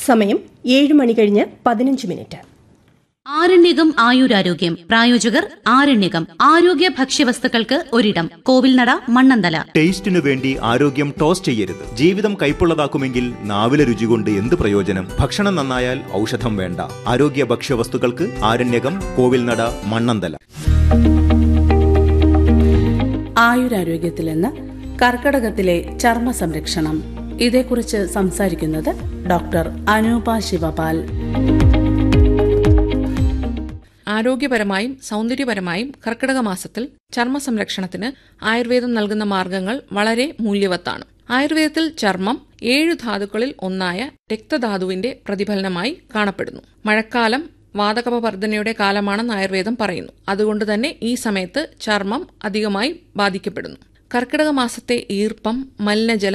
സമയം ഏഴ് മണി കഴിഞ്ഞ് പതിനഞ്ച് മിനിറ്റ് ആരണ്യകം ആയുരാരോഗ്യം പ്രായോജകർ ആരണ്യകം ആരോഗ്യ ഭക്ഷ്യവസ്തുക്കൾക്ക് ഒരിടം കോവിൽനട മണ്ണന്തല ടേസ്റ്റിനു വേണ്ടി ആരോഗ്യം ടോസ് ചെയ്യരുത് ജീവിതം കൈപ്പുള്ളതാക്കുമെങ്കിൽ നാവിലെ രുചി കൊണ്ട് എന്ത് പ്രയോജനം ഭക്ഷണം നന്നായാൽ ഔഷധം വേണ്ട ആരോഗ്യ ഭക്ഷ്യവസ്തുക്കൾക്ക് ആരണ്യകം കോവിൽനട മണ്ണന്തല ആയുരാരോഗ്യത്തിൽ നിന്ന് കർക്കടകത്തിലെ ചർമ്മ സംരക്ഷണം ഇതേക്കുറിച്ച് സംസാരിക്കുന്നത് ഡോക്ടർ അനൂപ ശിവപാൽ ആരോഗ്യപരമായും സൗന്ദര്യപരമായും കർക്കിടക മാസത്തിൽ ചർമ്മ സംരക്ഷണത്തിന് ആയുർവേദം നൽകുന്ന മാർഗങ്ങൾ വളരെ മൂല്യവത്താണ് ആയുർവേദത്തിൽ ചർമ്മം ഏഴു ധാതുക്കളിൽ ഒന്നായ രക്തധാതുവിന്റെ പ്രതിഫലനമായി കാണപ്പെടുന്നു മഴക്കാലം വാതകപവർദ്ധനയുടെ കാലമാണെന്ന് ആയുർവേദം പറയുന്നു അതുകൊണ്ട് തന്നെ ഈ സമയത്ത് ചർമ്മം അധികമായി ബാധിക്കപ്പെടുന്നു കർക്കിടക മാസത്തെ ഈർപ്പം മലിനജലം